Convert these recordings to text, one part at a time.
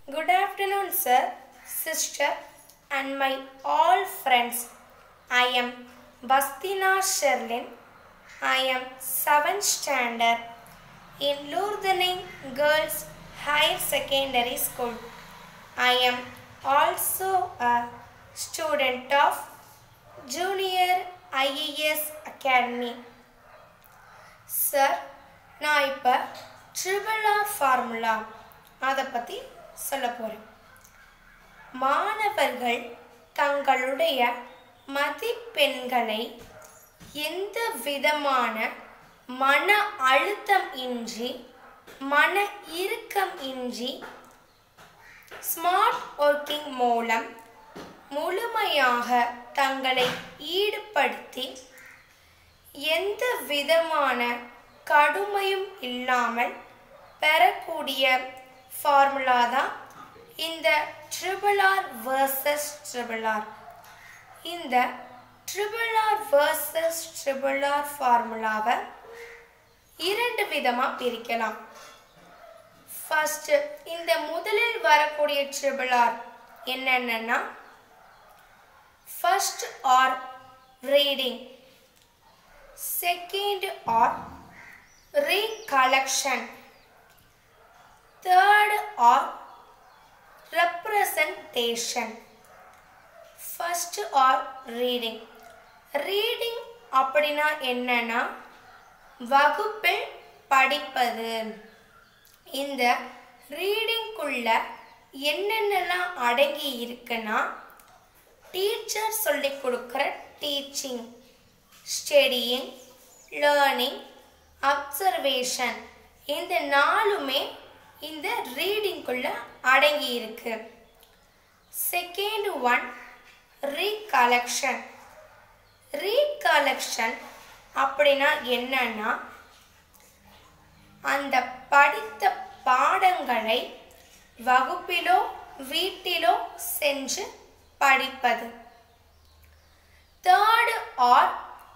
Good afternoon, sir, sister, and my all friends. I am Bastina Sherlin. I am 7th standard in Lourdening Girls Higher Secondary School. I am also a student of Junior IAS Academy. Sir நான் இப்போ triple R formula அதை பற்றி சொல்ல போகிறேன் மாணவர்கள் தங்களுடைய மதிப்பெண்களை எந்த விதமான மன அழுத்தம் இன்றி மன இறுக்கம் இன்றி ஸ்மார்ட் ஒர்க்கிங் மூலம் முழுமையாக தங்களை ஈடுபடுத்தி எந்த விதமான கடுமையும் இல்லாமல் பெறக்கூடிய ஃபார்முலா தான் இந்த triple R versus triple R இந்த triple R versus triple R ஃபார்முலாவை இரண்டு விதமாக பிரிக்கலாம் ஃபர்ஸ்ட் இந்த முதலில் வரக்கூடிய ட்ரிபிள் ஆர் என்னென்னா first R reading second or recollection third or representation first or reading reading அப்படின்னா என்னன்னா வகுப்பில் படிப்பது இந்த ரீடிங்குள்ள என்னென்னலாம் அடங்கி இருக்குன்னா டீச்சர் சொல்லி கொடுக்குற டீச்சிங் ஸ்டடியிங் லேர்னிங் அப்சர்வேஷன் இந்த நாலுமே இந்த ரீடிங்குள்ள அடங்கி இருக்கு செகண்ட் ஒன் ரீகலெக்ஷன் ரீகலெக்ஷன் அப்படின்னா என்னன்னா அந்த படித்த பாடங்களை வகுப்பிலோ வீட்டிலோ சென்று படிப்பது தேர்டு ஆர்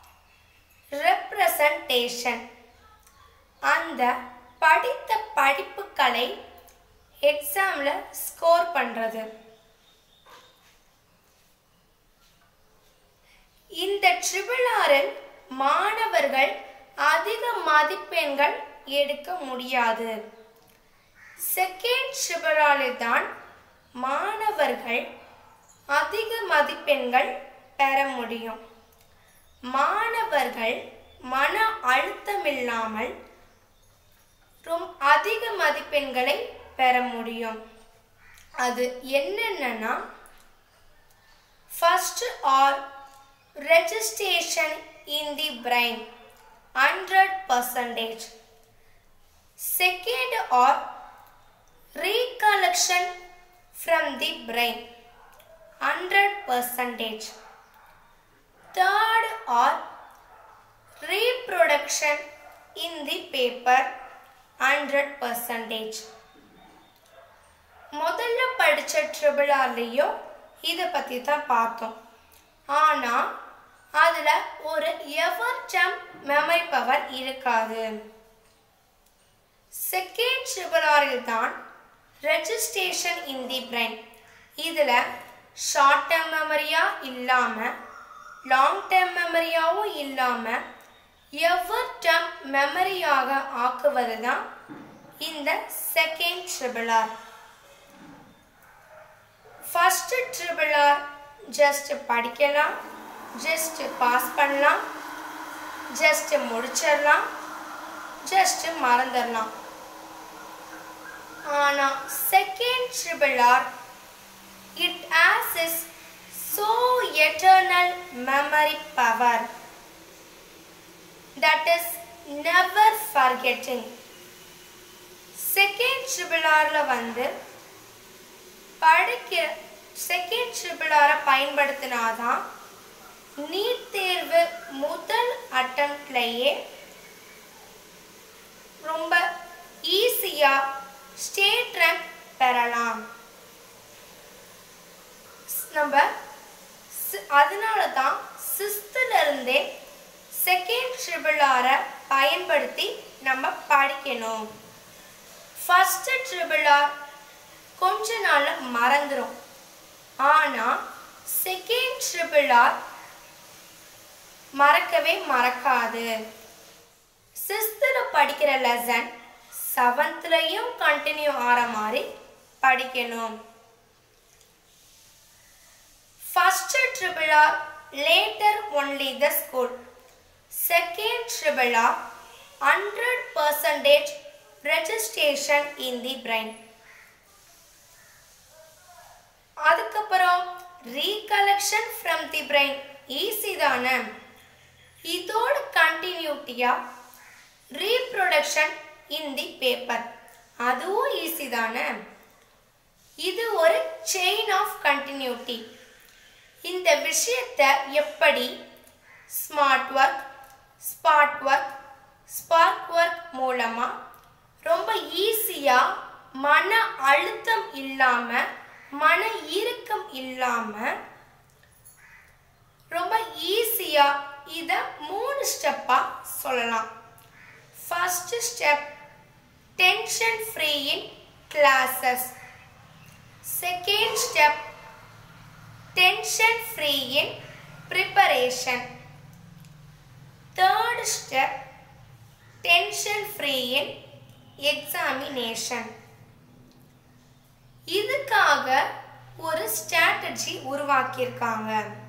ரெப்ரசன்டேஷன் அந்த படித்த படிப்புகளை எக்ஸாமில் ஸ்கோர் பண்ணுறது இந்த ட்ரிபிள் ஆரில் மாணவர்கள் அதிக மதிப்பெண்கள் எடுக்க முடியாது செகண்ட் ட்ரிபிள் ஆரில் தான் மாணவர்கள் அதிக மதிப்பெண்கள் பெற முடியும் மாணவர்கள் மன அழுத்தமில்லாமல் ரொம்ப அதிக மதிப்பெண்களை பெற முடியும் அது என்னென்னா first R registration in the brain hundred percentage second R recollection from the brain hundred percentage third or reproduction in the paper 100 percentage முதல்ல படித்த ட்ரிபிள் ஆர்லேயும் இதை பற்றி தான் பார்த்தோம் ஆனால் அதில் ஒரு எவர் ஜம்ப் மெமரி பவர் இருக்காது செகண்ட் ட்ரிபிள் ஆரில் தான் ரெஜிஸ்ட்ரேஷன் இன் தி பிரைன் இதில் ஷார்ட் டேர்ம் மெமரியாக இல்லாமல் லாங் டேர்ம் மெமரியாகவும் இல்லாமல் எவர் டேர்ம் மெமரியாக ஆக்குவது தான் இந்த second triple R first triple R just படிக்கலாம் ஜஸ்ட் பாஸ் பண்ணலாம் ஜஸ்ட் முடிச்சிடலாம் ஜஸ்ட் மறந்துடலாம் ஆனால் second triple R it as is so eternal memory power that is never forgetting second triple ஆரில் வந்து படிக்கிற செகண்ட் ட்ரிபிள் ஆரை பயன்படுத்தினாதான் நீட் தேர்வு முதல் அட்டம்ப்ட்லேயே ரொம்ப ஈஸியாக ஸ்டேட் ரேங்க் பெறலாம் நம்ம அதனால தான் சிக்ஸ்த்துல இருந்தே செகண்ட் ட்ரிபிள் ஆரை பயன்படுத்தி நம்ம படிக்கணும் ஃபஸ்ட்டு ட்ரிபிள் ஆர் கொஞ்ச மறந்துடும் ஆனால் செகண்ட் ட்ரிபிள் ஆர் மறக்கவே மறக்காது சிக்ஸ்த்தில் படிக்கிற லெசன் செவன்த்லையும் கண்டினியூ ஆகிற மாதிரி படிக்கணும் first triple R later only the school second triple R hundred percentage registration in the brain அதுக்கப்புறம் recollection from the brain easy தானே இதோட கண்டினியூட்டியா ரீப்ரொடக்ஷன் இன் தி பேப்பர் அதுவும் ஈஸி தானே இது ஒரு செயின் ஆஃப் கண்டினியூட்டி இந்த விஷயத்தை எப்படி smart work spot work spark work மூலமாக ரொம்ப ஈஸியாக மன அழுத்தம் இல்லாமல் மன இறுக்கம் இல்லாமல் ரொம்ப ஈஸியாக இதை மூணு ஸ்டெப்பாக சொல்லலாம் first step tension free in classes second step tension free in preparation third step tension free in examination இதுக்காக ஒரு ஸ்ட்ராட்டஜி உருவாக்கியிருக்காங்க